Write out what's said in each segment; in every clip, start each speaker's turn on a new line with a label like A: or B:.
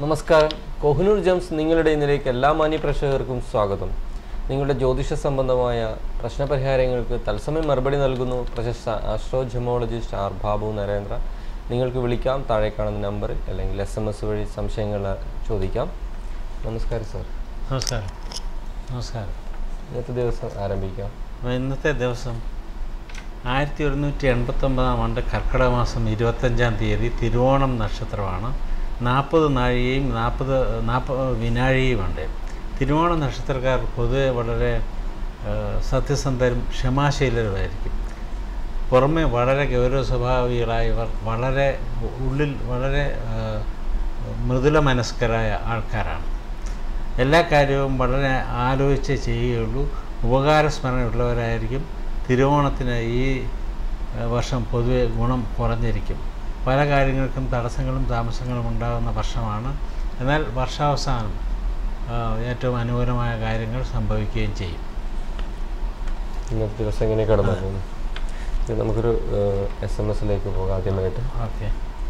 A: നമസ്കാരം കൊഹിനൂർ ജംസ് നിങ്ങളുടെ ഇന്നിലേക്ക് എല്ലാ മാന്യ പ്രേക്ഷകർക്കും സ്വാഗതം നിങ്ങളുടെ ജ്യോതിഷ സംബന്ധമായ പ്രശ്നപരിഹാരങ്ങൾക്ക് തത്സമയം മറുപടി നൽകുന്നു പ്രശസ്ത astro gemologist R Babu Narendra നിങ്ങൾക്ക് വിളിക്കാം താഴെ കാണുന്ന നമ്പറിൽ അല്ലെങ്കിൽ എസ് എം എസ് വഴി സംശയങ്ങൾ ചോദിക്കാം നമസ്കാരം സാർ
B: നമസ്കാരം നമസ്കാരം
A: ഇന്നത്തെ ദിവസം ആരംഭിക്കാം
B: അപ്പോൾ ഇന്നത്തെ ദിവസം ആയിരത്തി ഒരുന്നൂറ്റി എൺപത്തൊമ്പതാം ആണ്ട് കർക്കിടക മാസം ഇരുപത്തഞ്ചാം തീയതി തിരുവോണം നക്ഷത്രമാണ് നാൽപ്പത് നാഴികയും നാൽപ്പത് നാൽപ്പത് വിനാഴികയുമുണ്ട് തിരുവോണം നക്ഷത്രക്കാർ പൊതുവെ വളരെ ആ, സത്യസന്ധരും ക്ഷമാശീലരുമായിരിക്കും പുറമെ വളരെ ഗൗരവ സ്വഭാവികളായവർ വളരെ ഉള്ളിൽ വളരെ ആ, മൃദുല മനസ്കരായ ആൾക്കാരാണ് എല്ലാ കാര്യവും വളരെ ആലോചിച്ച് ചെയ്യുകയുള്ളൂ ഉപകാരസ്മരണയുള്ളവരായിരിക്കും തിരുവോണത്തിന് ഈ ഏഹ്, വർഷം പൊതുവെ ഗുണം കുറഞ്ഞിരിക്കും പല കാര്യങ്ങൾക്കും തടസ്സങ്ങളും താമസങ്ങളും ഉണ്ടാകുന്ന വർഷമാണ് എന്നാൽ വർഷാവസാനം ആ, ഏറ്റവും അനുകൂലമായ കാര്യങ്ങൾ സംഭവിക്കുകയും ചെയ്യും
A: ഇന്നത്തെ ദിവസം എങ്ങനെ കടന്നു പോകുന്നു ഇത് നമുക്കൊരു എസ് എം എസിലേക്ക് പോകാം ആദ്യമായിട്ട്
B: ഓക്കെ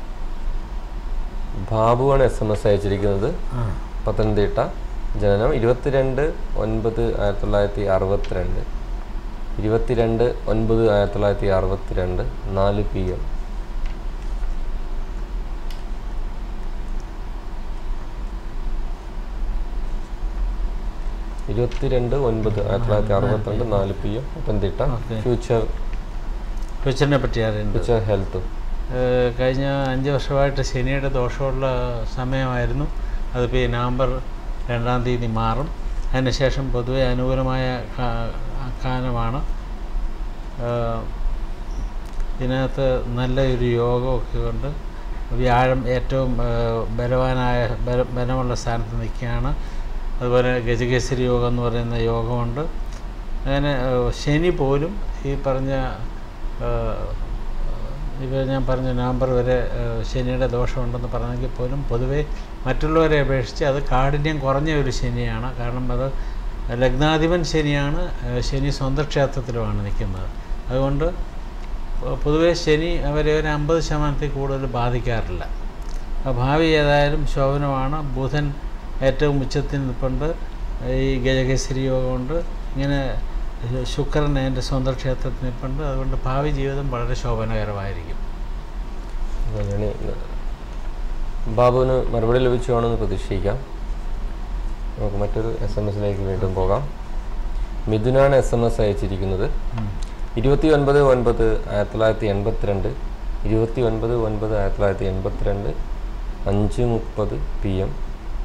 A: ബാബുവാണ് എസ് എം എസ് അയച്ചിരിക്കുന്നത്
B: ആ
A: പത്തനംതിട്ട ജനനം ഇരുപത്തിരണ്ട് ഒൻപത് ആയിരത്തി തൊള്ളായിരത്തി അറുപത്തിരണ്ട് ഇരുപത്തിരണ്ട് ഒൻപത് ആയിരത്തി തൊള്ളായിരത്തി അറുപത്തിരണ്ട് നാല് പി എം ഇരുപത്തിരണ്ട് ഒൻപത് ആയിരത്തി തൊള്ളായിരത്തി അറുപത്തിരണ്ട് നാല് P M Pathanamthitta
B: Okay.
A: Future
B: ഫ്യൂച്ചറിനെ പറ്റി അറിയുന്നത്
A: ഫ്യൂച്ചർ ഹെൽത്ത്
B: ഏഹ് കഴിഞ്ഞ അഞ്ച് വർഷമായിട്ട് ശനിയുടെ ദോഷമുള്ള സമയമായിരുന്നു അതിപ്പോൾ ഈ നവംബർ രണ്ടാം തീയതി മാറും അതിനുശേഷം പൊതുവെ അനുകൂലമായ കാ- കാലമാണ് ഏഹ് ഇതിനകത്ത് നല്ലൊരു യോഗമൊക്കെ കൊണ്ട് വ്യാഴം ഏറ്റവും ഏഹ് ബലവാനായ ബല ബലമുള്ള സ്ഥാനത്ത് നിൽക്കുകയാണ് അതുപോലെ ഗജകേസരി യോഗം എന്ന് പറയുന്ന യോഗമുണ്ട് അങ്ങനെ ഏഹ് ശനി പോലും ഈ പറഞ്ഞ ഏഹ് ഇപ്പോൾ ഞാൻ പറഞ്ഞ നവംബർ വരെ ഏഹ്, ശനിയുടെ ദോഷമുണ്ടെന്ന് പറഞ്ഞെങ്കിൽ പോലും പൊതുവെ മറ്റുള്ളവരെ അപേക്ഷിച്ച് അത് കാഠിന്യം കുറഞ്ഞ ഒരു ശനിയാണ് കാരണം അത് ലഗ്നാധിപൻ ശനിയാണ് ഏഹ്, ശനി സ്വന്തം ക്ഷേത്രത്തിലുമാണ് നിൽക്കുന്നത് അതുകൊണ്ട് പൊ- പൊതുവെ ശനി അവരെ ഒരു അമ്പത് ശതമാനത്തിൽ കൂടുതൽ ബാധിക്കാറില്ല അപ്പോൾ ഭാവി ഏതായാലും ശോഭനമാണ് ബുധൻ ഏറ്റവും ഉച്ചത്തിൽ നിൽപ്പുണ്ട് ഈ ഗജകേസരി യോഗമുണ്ട് ഇങ്ങനെ ശുക്രൻ എൻ്റെ സ്വന്തം ക്ഷേത്രത്തിൽ നിൽപ്പുണ്ട് അതുകൊണ്ട് ഭാവി ജീവിതം വളരെ ശോഭനകരമായിരിക്കും
A: അങ്ങനെയാണ് ഇന്ന് ബാബുവിന് മറുപടി ലഭിച്ചു കാണുമെന്ന് പ്രതീക്ഷിക്കാം നമുക്ക് മറ്റൊരു എസ് എം എസിലേക്ക് വീണ്ടും പോകാം മിഥുനാണ് എസ് എം എസ് അയച്ചിരിക്കുന്നത്
B: ഉം.
A: ഇരുപത്തി ഒൻപത് ഒൻപത് ആയിരത്തി തൊള്ളായിരത്തി എൺപത്തിരണ്ട് ഇരുപത്തി ഒൻപത് ഒൻപത് ആയിരത്തി തൊള്ളായിരത്തി എൺപത്തിരണ്ട് അഞ്ച് മുപ്പത് പി എം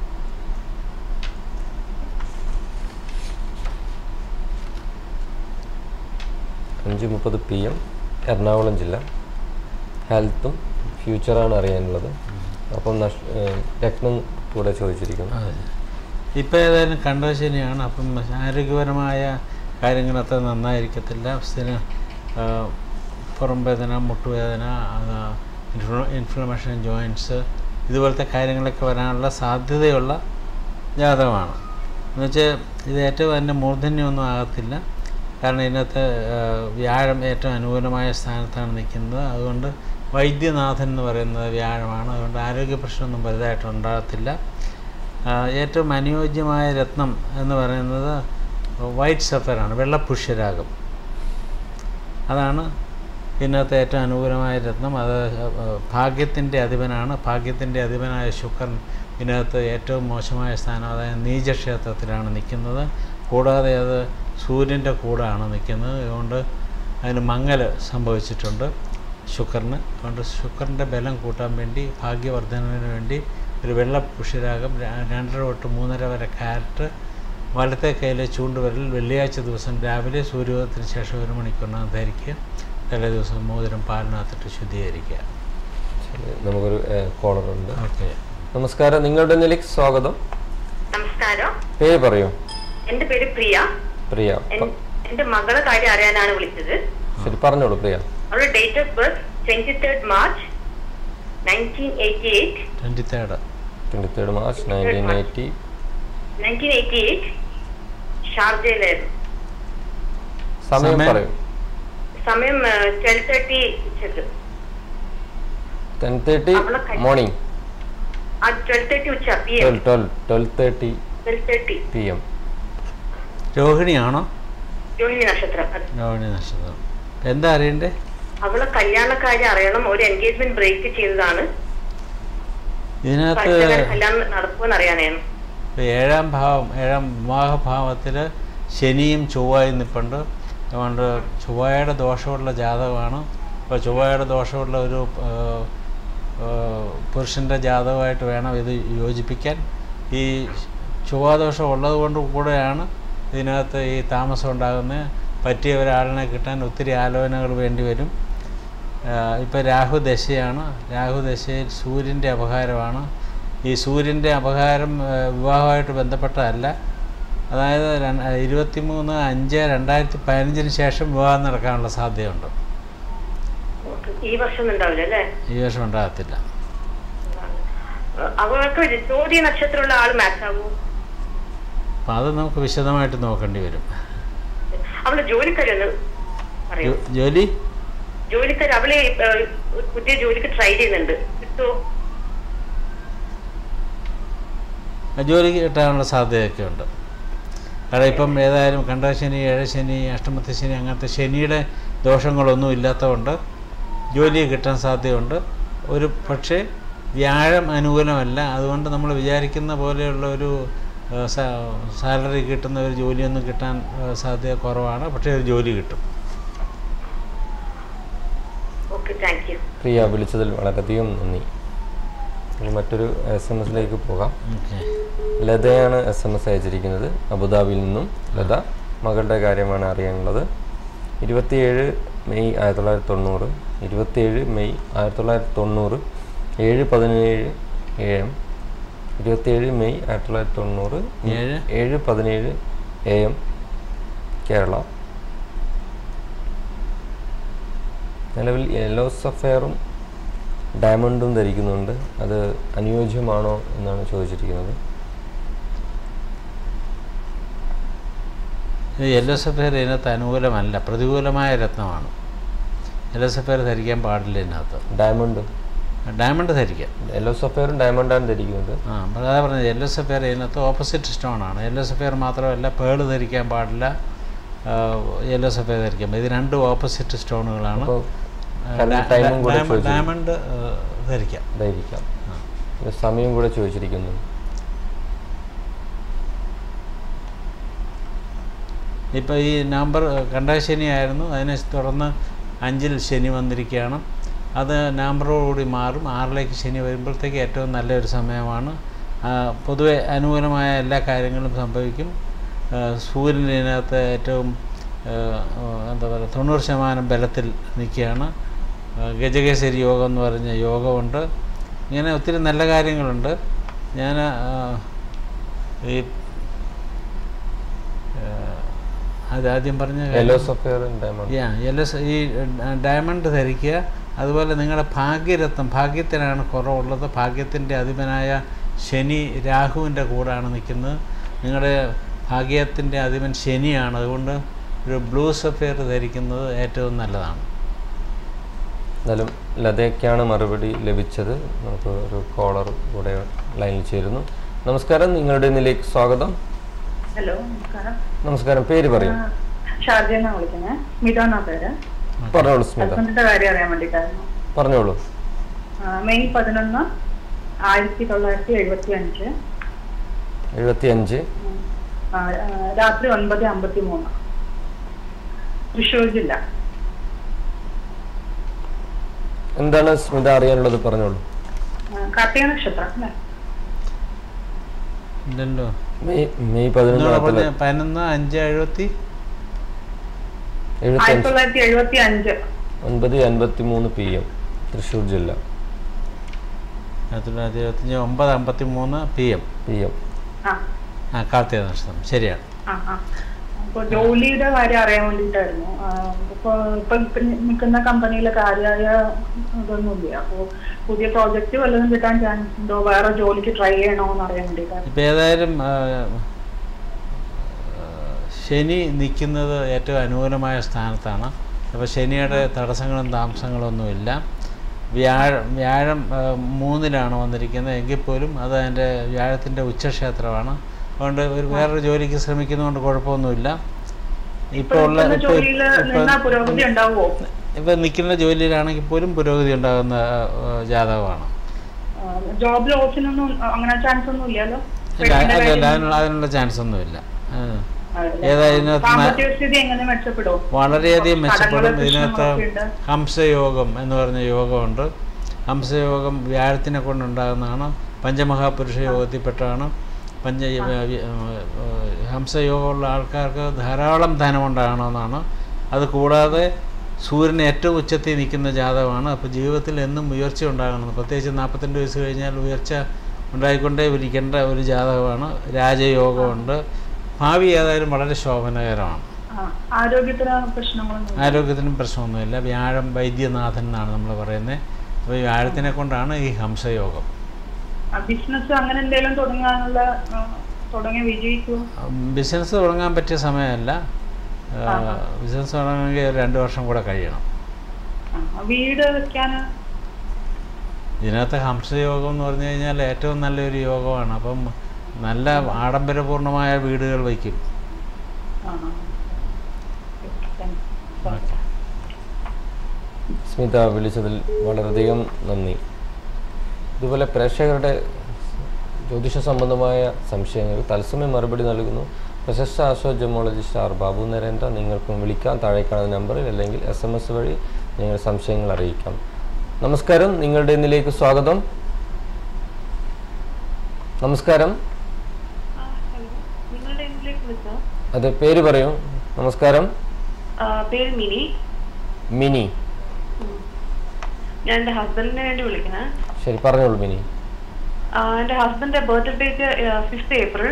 A: അഞ്ച് മുപ്പത് പി എം എറണാകുളം ജില്ല ഹെൽത്തും ഫ്യൂച്ചറാണ് അറിയാനുള്ളത് അപ്പം നഷ് ഏഹ് രത്നം കൂടെ ചോദിച്ചിരിക്കുന്നു
B: അതെ ഇപ്പോൾ ഏതായാലും കണ്ടോ ശനിയാണ് അപ്പം ആരോഗ്യപരമായ കാര്യങ്ങളത്ര നന്നായിരിക്കത്തില്ല സ്ഥിര ആ, പുറം വേദന മുട്ടുവേദന ഇൻഫ്ലമേഷൻ ജോയിൻറ്റ്സ് ഇതുപോലത്തെ കാര്യങ്ങളൊക്കെ വരാനുള്ള സാധ്യതയുള്ള ജാതകമാണ് എന്നുവെച്ചാൽ ഇത് ഏറ്റവും അതിൻ്റെ മൂർധന്യമൊന്നും ആകത്തില്ല കാരണം ഇതിനകത്ത് ആ, വ്യാഴം ഏറ്റവും അനുകൂലമായ സ്ഥാനത്താണ് നിൽക്കുന്നത് അതുകൊണ്ട് വൈദ്യനാഥൻ എന്ന് പറയുന്നത് വ്യാഴമാണ് അതുകൊണ്ട് ആരോഗ്യ പ്രശ്നമൊന്നും വലുതായിട്ട് ഉണ്ടാകത്തില്ല ആ, ഏറ്റവും അനുയോജ്യമായ രത്നം എന്ന് പറയുന്നത് വൈറ്റ് സഫറാണ് വെള്ളപുഷ്യരാഗം അതാണ് ഇതിനകത്ത് ഏറ്റവും അനുകൂലമായ രത്നം അത് ഭാഗ്യത്തിൻ്റെ അധിപനാണ് ഭാഗ്യത്തിൻ്റെ അധിപനായ ശുക്രൻ ഇതിനകത്ത് ഏറ്റവും മോശമായ സ്ഥാനം അതായത് നീചക്ഷേത്രത്തിലാണ് നിൽക്കുന്നത് കൂടാതെ അത് സൂര്യൻ്റെ കൂടാണ് നിൽക്കുന്നത് അതുകൊണ്ട് അതിന് മങ്ങൽ സംഭവിച്ചിട്ടുണ്ട് ശുക്രന് അതുകൊണ്ട് ശുക്രൻ്റെ ബലം കൂട്ടാൻ വേണ്ടി ഭാഗ്യവർദ്ധനവിന് വേണ്ടി ഒരു വെള്ള പുഷ്യരാഗം ര- രണ്ടര തൊട്ട് മൂന്നര വരെ കാരറ്റ് വലത്തെ കയ്യിലെ ചൂണ്ടുവിരൽ വെള്ളിയാഴ്ച ദിവസം രാവിലെ സൂര്യോദയത്തിന് ശേഷം ഒരു മണിക്കൂറിനകം ധരിക്കുക തലേ ദിവസം മോതിരം പാലിനകത്തിട്ട് ശുദ്ധീകരിക്കുക
A: ശരി, നമുക്കൊരു കോളർ ഉണ്ട്
B: ഓക്കെ
A: നമസ്കാരം നിങ്ങളുടെ നിലയ്ക്ക് സ്വാഗതം
C: നമസ്കാരം
A: പേര് പറയൂ
C: എന്റെ പേര് പ്രിയ
A: പ്രിയ
C: എൻ-
A: പ-
C: എന്റെ മകളെ കാര്യം അറിയാനാണ് വിളിച്ചത്
A: ശരി പറഞ്ഞോളൂ പ്രിയ
C: അവളുടെ date of birth twenty third March nineteen eighty eight
B: twenty third
A: twenty third March nineteen eighty
C: nineteen eighty eight ഷാർജയിലായിരുന്നു
A: സമയം
B: സമയം?
A: പറയൂ
C: സമയം ട്വൽവ് തേർട്ടി ഉച്ചക്ക്
A: ടെൻ തേർട്ടി
C: അവളെ കല്യാണം-
A: മോർണിംഗ്
C: at 12:30 ഉച്ച P M
A: twelve twelve twelve thirty
C: twelve thirty
A: P M
B: രോഹിണിയാണോ
C: രോഹിണി നക്ഷത്രം അത്.
B: രോഹിണി നക്ഷത്രം എന്താ അറിയണ്ടേ
C: അവളെ കല്യാണക്കാര്യം അറിയണം ഒരു എൻഗേജ്മെന്റ് ബ്രേക്ക് ചെയ്തതാണ്
B: ഇതിനകത്ത്
C: അടുത്ത കല്യാണം നടക്കുമെന്ന് അറിയാനാണ്
B: ഇപ്പൊ ഏഴാം ഭാവം ഏഴാം വിവാഹഭാവത്തിൽ ശനിയും ചൊവ്വയും നിൽപ്പുണ്ട് അതുകൊണ്ട് ചൊവ്വയുടെ ദോഷമുള്ള ജാതകമാണ് അപ്പോൾ ചൊവ്വയുടെ ദോഷമുള്ള ഒരു പുരുഷൻ്റെ ജാതകമായിട്ട് വേണം ഇത് യോജിപ്പിക്കാൻ ഈ ചൊവ്വാദോഷം ഉള്ളത് കൊണ്ട് കൂടെയാണ് ഇതിനകത്ത് ഈ താമസം ഉണ്ടാകുന്നത് പറ്റിയ ഒരാളിനെ കിട്ടാൻ ഒത്തിരി ആലോചനകൾ വേണ്ടി വരും ഇപ്പോൾ രാഹുദശയാണ് രാഹുദശയിൽ സൂര്യൻ്റെ അപകാരമാണ് ഈ സൂര്യൻ്റെ അപകാരം ആ, വിവാഹമായിട്ട് ബന്ധപ്പെട്ടതല്ല അതായത് ഇരുപത്തി മൂന്ന് അഞ്ച് രണ്ടായിരത്തി പതിനഞ്ചിന് ശേഷം വിവാഹം നടക്കാനുള്ള സാധ്യതയുണ്ട്
C: ഓക്കേ. ഈ വർഷം ഒന്നും ഉണ്ടാവില്ല അല്ലേ
B: ഈ വർഷം ഉണ്ടാകത്തില്ല
C: അവൾക്ക് ചോദ്യ നക്ഷത്രമുള്ള ആള് മാച്ച് ആവൂ
B: അപ്പം അത് നമുക്ക് വിശദമായിട്ട് നോക്കേണ്ടി വരും
C: അവള് ജോലിക്കാരി ഒന്ന് പറയൂ
B: ജോ- ജോലി
C: ജോലിക്കാരി അവള് ഏഹ്, ഒരു പുതിയ ജോലിക്ക് ട്രൈ ചെയ്യുന്നുണ്ട് കിട്ടുമോ
B: ജോലി കിട്ടാനുള്ള സാധ്യതയൊക്കെ ഉണ്ട് കാരണം ഇപ്പം ഏതായാലും കണ്ടശനി ഏഴശനി അഷ്ടമത്തെ ശനി അങ്ങനത്തെ ശനിയുടെ ദോഷങ്ങളൊന്നും ഇല്ലാത്തതുകൊണ്ട് ജോലി കിട്ടാൻ സാധ്യതയുണ്ട് ഒരു പക്ഷേ വ്യാഴം അനുകൂലമല്ല അതുകൊണ്ട് നമ്മൾ വിചാരിക്കുന്ന പോലെയുള്ള ഒരു ആ, സാ- സാലറി കിട്ടുന്ന ഒരു ജോലിയൊന്നും കിട്ടാൻ ആ, സാധ്യത കുറവാണ് പക്ഷേ ഒരു ജോലി കിട്ടും
C: ഓക്കെ താങ്ക് യു
A: പ്രിയ വിളിച്ചതിൽ വളരെയധികം നന്ദി ഇനി മറ്റൊരു എസ് എം എസിലേക്ക് പോകാം
B: ഓക്കെ
A: ലതയാണ് എസ് എം എസ് അയച്ചിരിക്കുന്നത് അബുദാബിയിൽ നിന്നും ലത മകളുടെ കാര്യമാണ് അറിയാനുള്ളത് ഇരുപത്തിയേഴ് മെയ് ആയിരത്തി തൊള്ളായിരത്തി തൊണ്ണൂറ് ഇരുപത്തിയേഴ് മെയ് ആയിരത്തി തൊള്ളായിരത്തി തൊണ്ണൂറ് ഏഴ് പതിനേഴ് എ എം ഇരുപത്തിയേഴ് മെയ് ആയിരത്തി തൊള്ളായിരത്തി തൊണ്ണൂറ്
B: ഏഴ്?
A: ഏഴ് പതിനേഴ് എ എം കേരള നിലവിൽ യെല്ലോ സഫയറും ഡയമണ്ടും ധരിക്കുന്നുണ്ട് അത് അനുയോജ്യമാണോ എന്നാണ് ചോദിച്ചിരിക്കുന്നത്
B: യെല്ലോ സഫയർ ഇതിനകത്ത് അനുകൂലമല്ല പ്രതികൂലമായ രത്നമാണ് യെല്ലോ സഫയർ ധരിക്കാൻ പാടില്ല ഇതിനകത്ത്
A: ഡയമണ്ട്
B: ഡയമണ്ട് ധരിക്കാം
A: യെല്ലോ സഫയറും ഡയമണ്ടാണ് ധരിക്കുന്നത്
B: ആ അപ്പോൾ അതാ പറഞ്ഞത് യെല്ലോ സഫയർ ഇതിനകത്ത് ഓപ്പോസിറ്റ് സ്റ്റോണാണ് യെല്ലോ സഫയർ മാത്രമല്ല പേള് ധരിക്കാൻ പാടില്ല യെല്ലോ സഫയർ ധരിക്കാൻ പാടില്ല. ഇത് രണ്ടും ഓപ്പോസിറ്റ് സ്റ്റോണുകളാണ്
A: അപ്പോൾ കറണ്ട് ടൈമും കൂടെ ചോദിച്ചിരിക്കുന്നു
B: ഡയമണ്ട് ധരിക്കാം
A: ധരിക്കാം ഇത് സമയം കൂടെ ചോദിച്ചിരിക്കുന്നു
B: ഇപ്പോൾ ഈ നവംബർ കണ്ടാൽ ശനിയായിരുന്നു അതിനെ തുടർന്ന് അഞ്ചിൽ ശനി വന്നിരിക്കുകയാണ് അത് നവംബറോടുകൂടി മാറും ആറിലേക്ക് ശനി വരുമ്പോഴത്തേക്ക് ഏറ്റവും നല്ലൊരു സമയമാണ് ആ, പൊതുവെ അനുകൂലമായ എല്ലാ കാര്യങ്ങളും സംഭവിക്കും ആ, സൂര്യൻ ഇതിനകത്ത് ഏറ്റവും ആ, എന്താ പറയുക തൊണ്ണൂറ് ശതമാനം ബലത്തിൽ നിൽക്കുകയാണ് ആ, ഗജകേസരി യോഗം എന്ന് പറഞ്ഞ യോഗമുണ്ട് ഇങ്ങനെ ഒത്തിരി നല്ല കാര്യങ്ങളുണ്ട് ഞാൻ ആ, ഈ അത് ആദ്യം പറഞ്ഞ കാര്യം-
A: യെല്ലോ സഫയറും ഡയമണ്ട്
B: യാ യെല്ലോ സ- ഈ ഡയമണ്ട് ധരിക്കുക അതുപോലെ നിങ്ങളുടെ ഭാഗ്യരത്നം ഭാഗ്യത്തിനാണ് കുറവുള്ളത് ഭാഗ്യത്തിൻ്റെ അധിപനായ ശനി രാഹുവിൻ്റെ കൂടാണ് നിൽക്കുന്നത് നിങ്ങളുടെ ഭാഗ്യത്തിൻ്റെ അധിപൻ ശനിയാണ് അതുകൊണ്ട് ഒരു ബ്ലൂ സഫയർ ധരിക്കുന്നത് ഏറ്റവും നല്ലതാണ്
A: എന്നാലും ലതയ്ക്കാണ് മറുപടി ലഭിച്ചത് നമുക്ക് ഒരു കോളർ കൂടെ ലൈനിൽ ചേരുന്നു നമസ്കാരം നിങ്ങളുടെ ഇതിലേക്ക് സ്വാഗതം
D: ഹലോ നമസ്കാരം
A: നമസ്കാരം പേര് പറയും
D: ഷാർജ എന്നാ വിളിക്കുന്നത് സ്മിത എന്നാ പേര്
A: പറഞ്ഞോളൂ സ്മിത
D: ഹസ്ബൻഡിന്റെ കാര്യം അറിയാൻ വേണ്ടിയിട്ടായിരുന്നു
A: പറഞ്ഞോളൂ
D: ആ, മെയ് പതിനൊന്ന് ആയിരത്തി തൊള്ളായിരത്തി എഴുപത്തി അഞ്ച്
A: എഴുപത്തി അഞ്ച്
D: ആ, ആ, രാത്രി ഒൻപത് അമ്പത്തി മൂന്ന് തൃശ്ശൂർ ജില്ല
A: എന്താണ് സ്മിത അറിയാനുള്ളത് പറഞ്ഞോളൂ
D: ആ, കാർത്തിക നക്ഷത്രം അല്ലേ
B: ഇല്ലല്ലോ
A: മെയ് മെയ് പതിനൊന്ന്
B: എന്താണ്
A: ആയിരത്തി
B: പറഞ്ഞത് പതിനൊന്ന് അഞ്ച് എഴുപത്തി
A: എഴുപത്തി
D: ആയിരത്തി
A: അഞ്ച്
D: തൊള്ളായിരത്തി എഴുപത്തി അഞ്ച്
A: ഒൻപത് അൻപത്തി മൂന്ന് പി എം തൃശ്ശൂർ ജില്ല
B: ആയിരത്തി തൊള്ളായിരത്തി എഴുപത്തഞ്ച് ഒമ്പത് അമ്പത്തി മൂന്ന് പി എം
A: പി എം
D: ആ
B: ആ കാർത്തിക നക്ഷത്രം ശരിയാണ്
D: ആ ആ അപ്പൊ ജോലിയുടെ കാര്യം അറിയാൻ വേണ്ടിയിട്ടായിരുന്നു ആ, ഇപ്പൊ ഇപ്പൊ ഇപ്പൊ നിൽക്കുന്ന കമ്പനിയിലെ കാര്യമായ ഇതൊന്നുമില്ല അപ്പൊ പുതിയ പ്രോജക്റ്റ് വല്ലതും കിട്ടാൻ ചാൻസ് ഉണ്ടോ വേറെ ജോലിക്ക് ട്രൈ ചെയ്യണോ എന്ന് അറിയാൻ വേണ്ടിയിട്ടായിരുന്നു
B: ഇപ്പം ഏതായാലും ആ, ആ, ശനി നിൽക്കുന്നത് ഏറ്റവും അനുകൂലമായ സ്ഥാനത്താണ് അപ്പോൾ ശനിയുടെ തടസ്സങ്ങളും താമസങ്ങളും ഒന്നുമില്ല വ്യാഴം വ്യാഴം ആ, മൂന്നിലാണ് വന്നിരിക്കുന്നത് എങ്കിൽ പോലും അത് അതിൻ്റെ വ്യാഴത്തിൻ്റെ ഉച്ചക്ഷേത്രമാണ് അതുകൊണ്ട് ഒരു വേറൊരു ജോലിക്ക് ശ്രമിക്കുന്നതുകൊണ്ട് കുഴപ്പമൊന്നുമില്ല ഇപ്പോൾ ഉള്ള
D: ഇപ്പൊ
B: ഇപ്പോൾ
D: ജോലിയിൽ നിന്നാ പുരോഗതി ഉണ്ടാവുമോ
B: ഇപ്പോൾ നിൽക്കുന്ന ജോലിയിലാണെങ്കിൽ പോലും പുരോഗതി ഉണ്ടാകുന്ന ആ, ജാതകമാണ്
D: ജോബ് ലോസിനൊന്നും അങ്ങനെ ചാൻസ് ഒന്നും ഇല്ലല്ലോ
B: ഇല്ല അതല്ല അതിനുള്ള അതിനുള്ള ചാൻസ് ഒന്നുമില്ല ആ. ഏതാ ഇതിനകത്ത് ന-
D: സാമ്പത്തിക സ്ഥിതി എങ്ങനെ മെച്ചപ്പെടുമോ
B: വളരെയധികം
D: കടങ്ങള്
B: മെച്ചപ്പെടും ഇതിനകത്ത്
D: പ്രശ്നങ്ങളൊക്കെ ഉണ്ട്.
B: ഹംസയോഗം എന്ന് പറഞ്ഞ യോഗമുണ്ട് ഹംസയോഗം വ്യാഴത്തിനെ കൊണ്ടുണ്ടാകുന്നതാണ് പഞ്ചമഹാപുരുഷ യോഗത്തിൽപ്പെട്ടാണ് പഞ്ച ഹംസയോഗമുള്ള ആൾക്കാർക്ക് ധാരാളം ധനമുണ്ടാകണമെന്നാണ് അത് കൂടാതെ സൂര്യൻ ഏറ്റവും ഉച്ചത്തിൽ നിൽക്കുന്ന ജാതകമാണ് അപ്പോൾ ജീവിതത്തിൽ എന്നും ഉയർച്ച ഉണ്ടാകണം പ്രത്യേകിച്ച് നാൽപ്പത്തിരണ്ട് വയസ്സ് കഴിഞ്ഞാൽ ഉയർച്ച ഉണ്ടായിക്കൊണ്ടേ ഇരിക്കേണ്ട ഒരു ജാതകമാണ് രാജയോഗമുണ്ട് ഭാവി ഏതായാലും വളരെ ശോഭനകരമാണ്
D: ആ, ആരോഗ്യത്തിന് പ്രശ്നങ്ങളൊന്നും
B: ആരോഗ്യത്തിനും പ്രശ്നമൊന്നുമില്ല വ്യാഴം വൈദ്യനാഥൻ എന്നാണ് നമ്മൾ പറയുന്നത് അപ്പോൾ ഈ വ്യാഴത്തിനെ കൊണ്ടാണ് ഈ ഹംസയോഗം
D: ബിസിനസ് അങ്ങനെ എന്തെങ്കിലും തുടങ്ങാനുള്ള ആ, തുടങ്ങി വിജയിക്കുമോ
B: ബിസിനസ് തുടങ്ങാൻ പറ്റിയ സമയമല്ല ബിസിനസ് തുടങ്ങണമെങ്കിൽ ഒരു രണ്ട് വർഷം കൂടെ കഴിയണം
D: ആ, വീട് വെക്കാൻ
B: ഇതിനകത്ത് ഹംസയോഗം എന്ന് പറഞ്ഞു കഴിഞ്ഞാൽ ഏറ്റവും നല്ലൊരു യോഗമാണ് അപ്പം നല്ല ആഡംബരപൂർണമായ വീടുകൾ വയ്ക്കും ഓക്കെ
A: സ്മിത വിളിച്ചതിൽ വളരെയധികം നന്ദി ഇതുപോലെ പ്രേക്ഷകരുടെ ജ്യോതിഷ സംബന്ധമായ സംശയങ്ങൾക്ക് തത്സമയം മറുപടി നൽകുന്നു പ്രശസ്ത ആശോ ജമോളജിസ്റ്റ് ആർ ബാബു നരേന്ദ്ര നിങ്ങൾക്കും വിളിക്കാം താഴെ കാണുന്ന നമ്പറിൽ അല്ലെങ്കിൽ എസ് എം എസ് വഴി നിങ്ങൾ സംശയങ്ങൾ അറിയിക്കാം നമസ്കാരം നിങ്ങളുടെ ഇന്നിലേക്ക് സ്വാഗതം നമസ്കാരം
C: നിങ്ങളുടെ ഇതിലേക്ക് വിളിച്ചോ
A: അതെ പേര് പറയൂ നമസ്കാരം
C: പേര് മിനി
A: മിനി
C: ഞാൻ എൻ്റെ ഹസ്ബൻഡിന് വേണ്ടി വിളിക്കണേ
A: ശരി പറഞ്ഞോളൂ മിനി
C: ആ, എൻ്റെ ഹസ്ബൻഡിന്റെ birthday date fifth April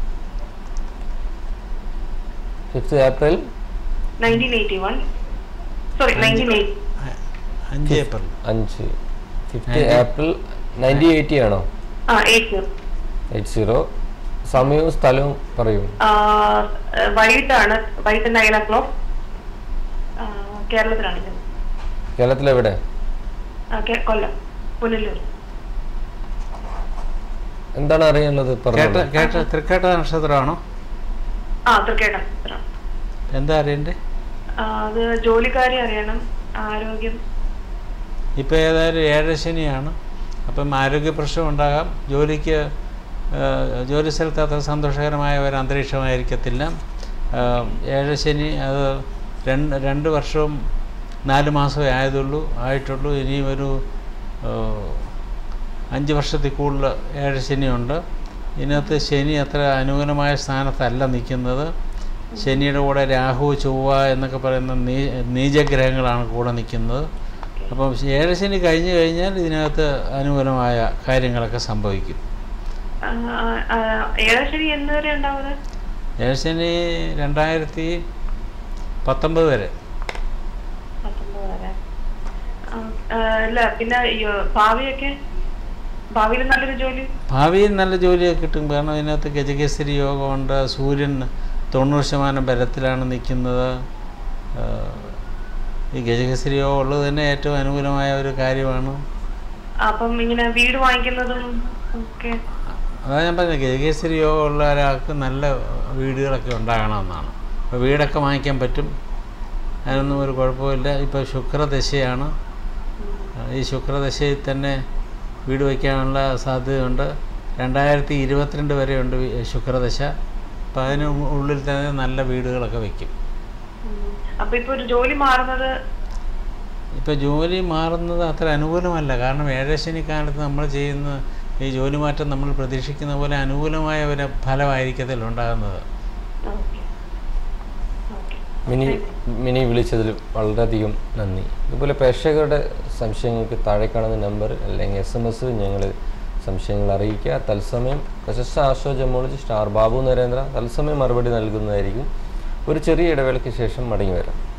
A: fifth April
C: nineteen eighty one sorry nineteen eight
B: അഞ്ച് ഏപ്രിൽ
A: അഞ്ച് ഫിഫ്ത്ത് ഏപ്രിൽ നയൻറ്റീൻ എയ്റ്റി ആണോ
C: ആ എയ്റ്റ്
A: എയ്റ്റ് സീറോ സമയവും സ്ഥലവും പറയൂ
C: വൈകിട്ടാണ് വൈകിട്ട് നയൻ ഒ ക്ലോക്ക് കേരളത്തിലാണ് ഇത്.
A: കേരളത്തിലെവിടെ
C: ആ, കേ- കൊല്ലം പുനലൂർ
A: എന്താണ് അറിയാനുള്ളത്
B: കേട്ട
A: പറഞ്ഞോളൂ
B: കേട്ട തൃക്കേട്ട നക്ഷത്രമാണോ
C: ആ തൃക്കേട്ടം ഉത്തരം.
B: എന്താ അറിയണ്ടേ
C: ആ, അത് ജോലിക്കാരി അറിയണം ആരോഗ്യം
B: ഇപ്പോൾ ഏതായാലും ഏഴശനിയാണ് അപ്പം ആരോഗ്യ പ്രശ്നം ഉണ്ടാകാം ജോലിക്ക് ആ, ജോലി സ്ഥലത്ത് അത്ര സന്തോഷകരമായ ഒരു അന്തരീക്ഷമായിരിക്കത്തില്ല ആ, ഏഴശനി അത് രണ്ട് രണ്ട് വർഷവും നാല് മാസമേ ആയതുള്ളൂ ആയിട്ടുള്ളൂ ഇനിയും ഒരു ആ, അഞ്ച് വർഷത്തിൽ കൂടുതൽ ഏഴശനിയുണ്ട് ഇതിനകത്ത് ശനി അത്ര അനുകൂലമായ സ്ഥാനത്തല്ല നിൽക്കുന്നത് ശനിയുടെ കൂടെ രാഹു ചൊവ്വ എന്നൊക്കെ പറയുന്ന നീ നീചഗ്രഹങ്ങളാണ് കൂടെ നിൽക്കുന്നത് അപ്പം ഏഴശനി കഴിഞ്ഞു കഴിഞ്ഞാൽ ഇതിനകത്ത് അനുകൂലമായ കാര്യങ്ങളൊക്കെ സംഭവിക്കും
C: ആ, ആ, ഏഴശ്ശേരി എന്ന് വരെ ഉണ്ടാവുന്നത്
B: ഏഴശനി രണ്ടായിരത്തി പത്തൊമ്പത് വരെ
C: പത്തൊമ്പത് വരെ ആ, ആ, അല്ല പിന്നെ ഈ ഭാവിയൊക്കെ ഭാവിയിൽ നല്ലൊരു ജോലി
B: ഭാവിയിൽ നല്ല ജോലിയൊക്കെ കിട്ടും കാരണം ഇതിനകത്ത് ഗജകേസരി യോഗമുണ്ട് സൂര്യൻ തൊണ്ണൂറ് ശതമാനം ബലത്തിലാണ് നിൽക്കുന്നത് ആ, ഈ ഗജകേസരി യോഗം ഉള്ളത് തന്നെ ഏറ്റവും അനുകൂലമായ ഒരു കാര്യമാണ്
C: അപ്പം ഇങ്ങനെ വീട് വാങ്ങിക്കുന്നതും ഒക്കെ
B: അതാ ഞാൻ പറഞ്ഞത് ഗജകേസരി യോഗം ഉള്ള ഒരാൾക്ക് നല്ല വീടുകളൊക്കെ ഉണ്ടാകണമെന്നാണ് അപ്പോൾ വീടൊക്കെ വാങ്ങിക്കാൻ പറ്റും അതിനൊന്നും ഒരു കുഴപ്പമില്ല ഇപ്പോൾ ശുക്രദശയാണ് ഈ ശുക്രദശയിൽ തന്നെ വീട് വയ്ക്കാനുള്ള സാധ്യതയുണ്ട് രണ്ടായിരത്തി ഇരുപത്തിരണ്ട് വരെയുണ്ട് വി- ശുക്രദശ അപ്പോൾ അതിന് ഉ- ഉള്ളിൽ തന്നെ നല്ല വീടുകളൊക്കെ വയ്ക്കും
C: ഉം. അപ്പൊ ഇപ്പൊ ഒരു ജോലി മാറുന്നത്
B: ഇപ്പോൾ ജോലി മാറുന്നത് അത്ര അനുകൂലമല്ല കാരണം ഏഴശനി കാലത്ത് നമ്മൾ ചെയ്യുന്ന ഈ ജോലി മാറ്റം നമ്മൾ പ്രതീക്ഷിക്കുന്ന പോലെ അനുകൂലമായ ഒരു ഫലമായിരിക്കത്തില്ല ഉണ്ടാകുന്നത്
C: ഓക്കെ ഓക്കെ
A: മിനി മിനി വിളിച്ചതിൽ വളരെയധികം നന്ദി ഇതുപോലെ പ്രേക്ഷകരുടെ സംശയങ്ങൾക്ക് താഴെ കാണുന്ന നമ്പർ അല്ലെങ്കിൽ എസ് എം എസ് ഞങ്ങൾ സംശയങ്ങൾ അറിയിക്കുക തത്സമയം പ്രശസ്ത ആശോ ജമോളജി സ്റ്റാർ ബാബു നരേന്ദ്ര തത്സമയം മറുപടി നൽകുന്നതായിരിക്കും ഒരു ചെറിയ ഇടവേളയ്ക്ക് ശേഷം മടങ്ങി വരാം